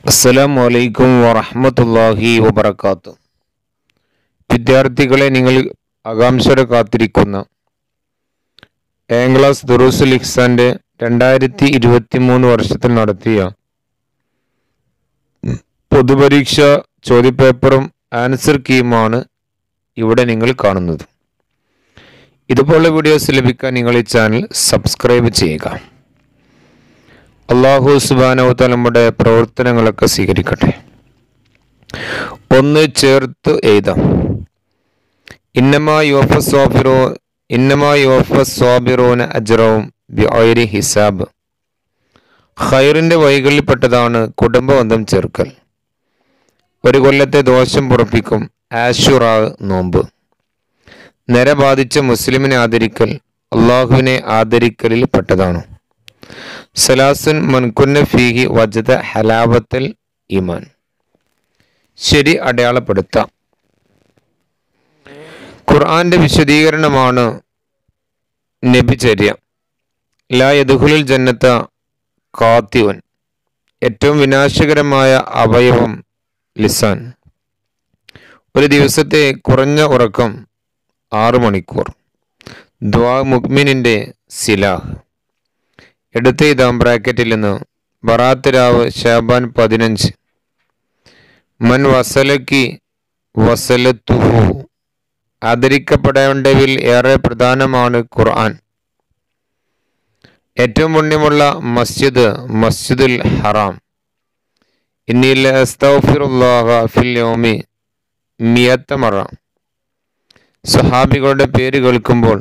അസ്സലാമു അലൈക്കും വറഹ്മത്തുള്ളാഹി വബറകാത്തു വിദ്യാർത്ഥികളെ നിങ്ങൾ ആകാംക്ഷയോടെ കാത്തിരിക്കുന്ന ഏഴാം ക്ലാസ് ദുറൂസുൽ ഇഹ്സാന്റെ രണ്ടായിരത്തി ഇരുപത്തി മൂന്ന് വർഷത്തിൽ നടത്തിയ പൊതുപരീക്ഷ ചോദ്യപേപ്പറും ആൻസർ കീയുമാണ് ഇവിടെ നിങ്ങൾ കാണുന്നത് ഇതുപോലുള്ള വീഡിയോസ് ലഭിക്കാൻ നിങ്ങൾ ഈ ചാനൽ സബ്സ്ക്രൈബ് ചെയ്യുക അള്ളാഹു സുബാനവത്ത നമ്മുടെ പ്രവർത്തനങ്ങളൊക്കെ സ്വീകരിക്കട്ടെ ഒന്ന് ചേർത്ത് എഴുതാം ഇന്നമാ യോഫ സ്വാബിറോ ഇന്നമാ യോഫ സ്വാബിറോന അജ്റവും ബിഒയരി ഹിസാബ് ഖൈറിന്റെ വഴികളിൽപ്പെട്ടതാണ് കുടുംബബന്ധം ചേർക്കൽ ഒരു കൊല്ലത്തെ ദോഷം പുറപ്പിക്കും ആഷുറാ നോമ്പ് നിര ബാധിച്ച മുസ്ലിമിനെ ആദരിക്കൽ അള്ളാഹുവിനെ ആദരിക്കലിൽ പെട്ടതാണ് സലാസുൻ മൻകുന്ന ഫീഹി വജദ ഹലാവത്തൽ ഈമാൻ ശരി അടയാളപ്പെടുത്താം ഖുർആന്റെ വിശദീകരണമാണ് നബിചര്യ ലാ യദുഹുലിൽ ജന്നത്ത കാത്തിവൻ ഏറ്റവും വിനാശകരമായ അവയവം ലിസാൻ ഒരു ദിവസത്തെ കുറഞ്ഞ ഉറക്കം ആറു മണിക്കൂർ ദ്വാ മുഗ്മിനിന്റെ സിലാഹ് എടുത്ത് ഇതാം ബ്രാക്കറ്റിൽ നിന്ന് ബറാത്ത് രാവ് ഷാബാൻ പതിനഞ്ച് മൻ വസലക്കി വസലത്തുഹു ആദരിക്കപ്പെടേണ്ടതിൽ ഏറെ പ്രധാനമാണ് ഖുർആൻ ഏറ്റവും പുണ്യമുള്ള മസ്ജിദ് മസ്ജിദുൽ ഹറാം ഇന്നിൽ അസ്തഗ്ഫിറുല്ലാഹ ഫിൽ യൗമി മിയത്ത മറ സഹാബികളുടെ പേര് കേൾക്കുമ്പോൾ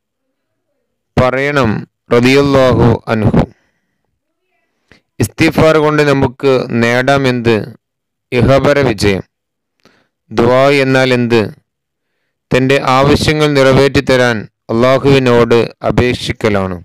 പറയണം റതിയല്ലാഹു അൻഹു ഇസ്തിഫാർ കൊണ്ട് നമുക്ക് നേടാമെന്ത് ഇഹപര വിജയം ദുആ എന്നാൽ എന്ത് തൻ്റെ ആവശ്യങ്ങൾ നിറവേറ്റി തരാൻ അള്ളാഹുവിനോട് അപേക്ഷിക്കലാണ്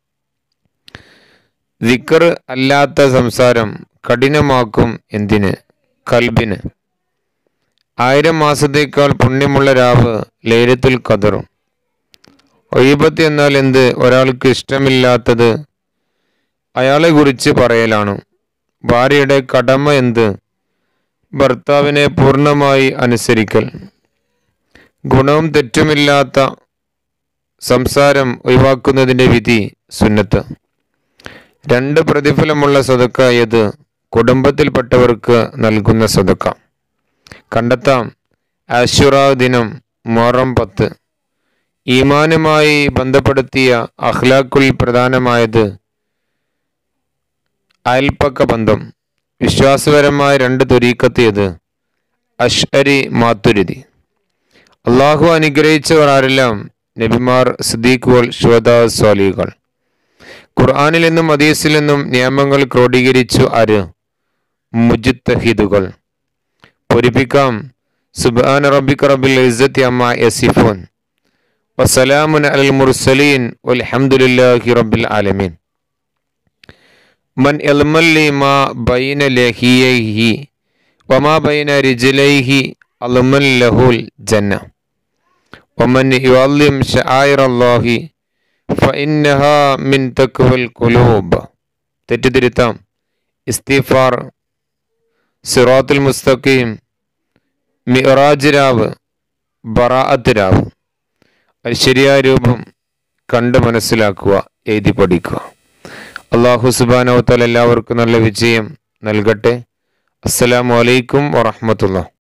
ദിക്കർ അല്ലാത്ത സംസാരം കഠിനമാക്കും എന്തിന് കൽബിന് ആയിരം മാസത്തേക്കാൾ പുണ്യമുള്ള രാവ് ലൈലത്തുൽ ഖദറും ഒയ്യബത്ത് എന്നാൽ എന്ത് ഒരാൾക്ക് ഇഷ്ടമില്ലാത്തത് അയാളെ കുറിച്ച് പറയലാണ് ഭാര്യയുടെ കടമ എന്ത് ഭർത്താവിനെ പൂർണ്ണമായി അനുസരിക്കൽ ഗുണവും തെറ്റുമില്ലാത്ത സംസാരം ഒഴിവാക്കുന്നതിൻ്റെ വിധി സുന്നത്ത് രണ്ട് പ്രതിഫലമുള്ള സ്വതക്കായത് കുടുംബത്തിൽപ്പെട്ടവർക്ക് നൽകുന്ന സ്വതക്ക കണ്ടെത്താം ആശുറ ദിനം മൊറം പത്ത് ഈമാനുമായി ബന്ധപ്പെടുത്തിയ അഖ്ലാഖുൽ പ്രധാനമായത് അയൽപ്പക്ക ബന്ധം വിശ്വാസപരമായ രണ്ട് തൊരീക്കത്തിയത് അഷ്അരി മാത്തുരുതി അള്ളാഹു അനുഗ്രഹിച്ചവർ ആരെല്ലാം നബിമാർ സിദ്ദീഖുകൾ ശുഹദ സ്വാലികൾ ഖുർആാനിൽ നിന്നും ഹദീസിൽ നിന്നും നിയമങ്ങൾ ക്രോഡീകരിച്ചു ആര് മുജിത്തഹിദുകൾ പൊരിപ്പിക്കാം സുബാൻ റബ്ബിക്ക് റബ്ബിൽ ഇസ്സത്തി അമ്മ യസിഫോൻ വസലാമുൻ അലൽ മുർസലീൻ വൽഹംദുലില്ലാഹി റബ്ബിൽ ആലമീൻ മൻ എൽമല്ലി മാ ബൈന ലഹിയൈഹി വമാ ബൈന റിജ്ലൈഹി അൽമൻ ലഹുൽ ജന്ന വമൻ യുഅല്ലിം ശആയിർ അല്ലാഹി ഫഇന്നഹാ മിൻ തഖ്വൽ ഖുലൂബ് തെറ്റിതിരുത്താം ഇസ്തിഫാർ സിറാത്തുൽ മുസ്തഖീം മിറാജ് രാവ് ബറാഅത്ത് രാവ് അത് ശരിയായ രൂപം കണ്ട് മനസ്സിലാക്കുക എഴുതി പഠിക്കുക അള്ളാഹു സുബാനവത്താൽ എല്ലാവർക്കും നല്ല വിജയം നൽകട്ടെ അസ്സലാമു അലൈക്കും വറഹമത്തുള്ള